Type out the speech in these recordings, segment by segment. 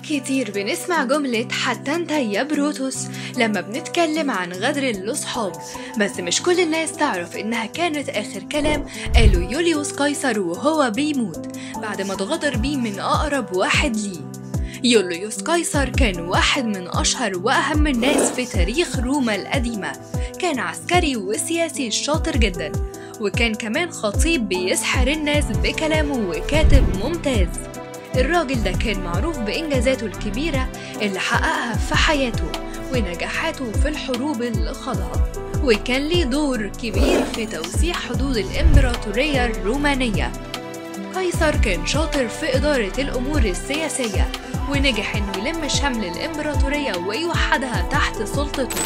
كتير بنسمع جملة حتى انت يا بروتوس لما بنتكلم عن غدر الأصحاب بس مش كل الناس تعرف إنها كانت آخر كلام قاله يوليوس قيصر وهو بيموت بعد ما اتغدر بيه من أقرب واحد ليه يوليوس قيصر كان واحد من أشهر وأهم الناس في تاريخ روما القديمة كان عسكري وسياسي شاطر جدا وكان كمان خطيب بيسحر الناس بكلامه وكاتب ممتاز الراجل ده كان معروف بإنجازاته الكبيرة اللي حققها في حياته ونجاحاته في الحروب اللي خاضها وكان ليه دور كبير في توسيع حدود الإمبراطورية الرومانية قيصر كان شاطر في إدارة الأمور السياسية ونجح إنه يلم شمل الإمبراطورية ويوحدها تحت سلطته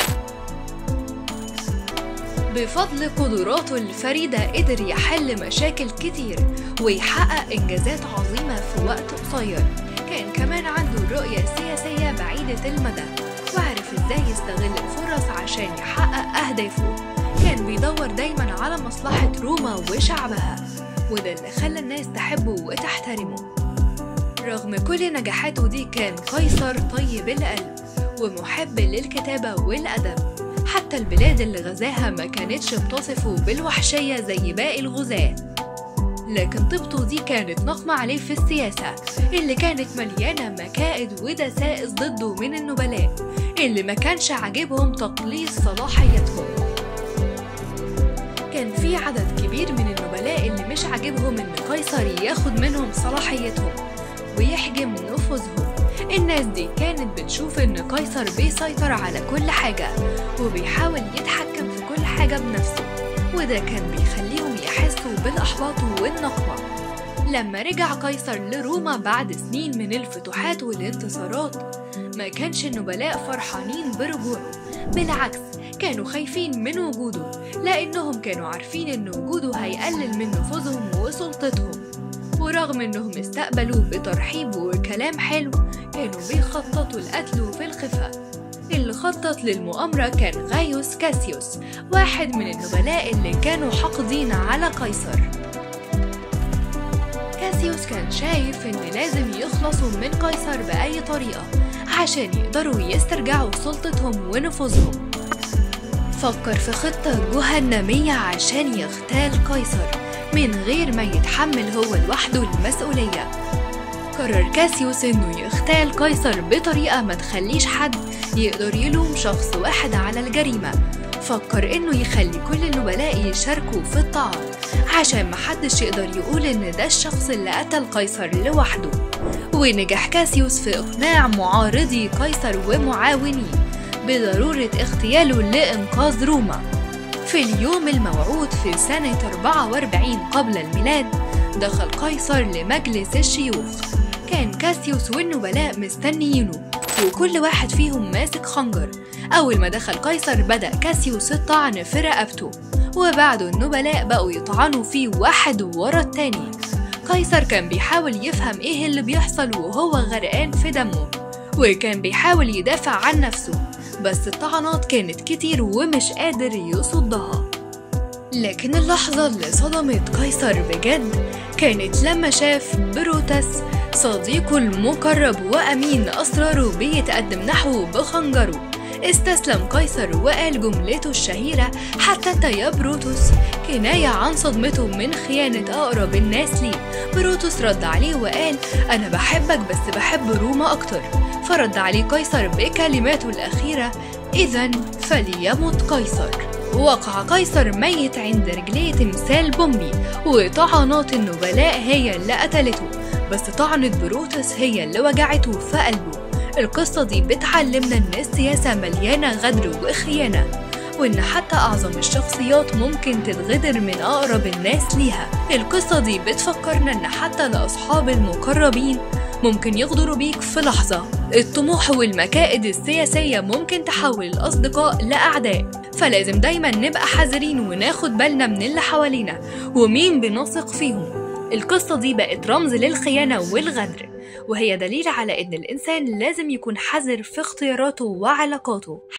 بفضل قدراته الفريدة قدر يحل مشاكل كتير ويحقق إنجازات عظيمة في وقت قصير كان كمان عنده رؤية سياسية بعيدة المدى وعرف ازاي يستغل الفرص عشان يحقق أهدافه كان بيدور دايما على مصلحة روما وشعبها وده اللي خلى الناس تحبه وتحترمه رغم كل نجاحاته دي كان قيصر طيب القلب ومحب للكتابة والأدب حتى البلاد اللي غزاها ما كانتش بتصفه بالوحشية زي باقي الغزاة لكن طيبته دي كانت نقمة عليه في السياسة اللي كانت مليانة مكائد ودسائس ضده من النبلاء اللي ما كانش عاجبهم تقليص صلاحيتهم كان في عدد كبير من النبلاء اللي مش عاجبهم ان قيصر ياخد منهم صلاحيتهم ويحجم نفوذهم الناس دي كانت بتشوف ان قيصر بيسيطر على كل حاجة وبيحاول يتحكم في كل حاجة بنفسه وده كان بيخليهم يحسوا بالإحباط والنقمة لما رجع قيصر لروما بعد سنين من الفتوحات والانتصارات ما كانش النبلاء فرحانين برجوعه بالعكس كانوا خايفين من وجوده لأنهم كانوا عارفين إن وجوده هيقلل من نفوذهم وسلطتهم ورغم إنهم استقبلوه بترحيب وكلام حلو كانوا بيخططوا لقتله في الخفاء اللي خطط للمؤامرة كان غايوس كاسيوس واحد من النبلاء اللي كانوا حاقدين على قيصر كاسيوس كان شايف إن لازم يخلصوا من قيصر بأي طريقة عشان يقدروا يسترجعوا سلطتهم ونفوذهم فكر في خطة جهنمية عشان يغتال قيصر من غير ما يتحمل هو لوحده المسؤولية قرر كاسيوس انه يغتال قيصر بطريقة ما تخليش حد يقدر يلوم شخص واحد على الجريمة فكر انه يخلي كل النبلاء يشاركوا في الطعن عشان محدش يقدر يقول ان ده الشخص اللي قتل قيصر لوحده ونجح كاسيوس في اقناع معارضي قيصر ومعاونيه بضرورة اغتياله لإنقاذ روما في اليوم الموعود في سنة 44 قبل الميلاد دخل قيصر لمجلس الشيوخ كان كاسيوس والنبلاء مستنيينه وكل واحد فيهم ماسك خنجر أول ما دخل قيصر بدأ كاسيوس الطعن في رقبته وبعده النبلاء بقوا يطعنوا فيه واحد ورا التاني قيصر كان بيحاول يفهم ايه اللي بيحصل وهو غرقان في دمه وكان بيحاول يدافع عن نفسه بس الطعنات كانت كتير ومش قادر يصدها لكن اللحظة اللي صدمت قيصر بجد كانت لما شاف بروتس صديقه المقرب وأمين أسراره بيتقدم نحوه بخنجره استسلم قيصر وقال جملته الشهيرة حتى انت يا بروتوس كناية عن صدمته من خيانة أقرب الناس ليه بروتوس رد عليه وقال أنا بحبك بس بحب روما أكتر فرد عليه قيصر بكلماته الأخيرة إذا فليمت قيصر وقع قيصر ميت عند رجليه تمثال بومبي وطعنات النبلاء هي اللي قتلته بس طعنة بروتوس هي اللي وجعته في قلبه القصة دي بتعلمنا إن السياسة مليانة غدر وخيانة وإن حتى أعظم الشخصيات ممكن تتغدر من أقرب الناس ليها القصة دي بتفكرنا إن حتى الأصحاب المقربين ممكن يغدروا بيك في لحظة الطموح والمكائد السياسية ممكن تحول الأصدقاء لأعداء فلازم دايما نبقى حذرين وناخد بالنا من اللي حوالينا ومين بنثق فيهم القصة دي بقت رمز للخيانة والغدر وهي دليل على إن الإنسان لازم يكون حذر في اختياراته وعلاقاته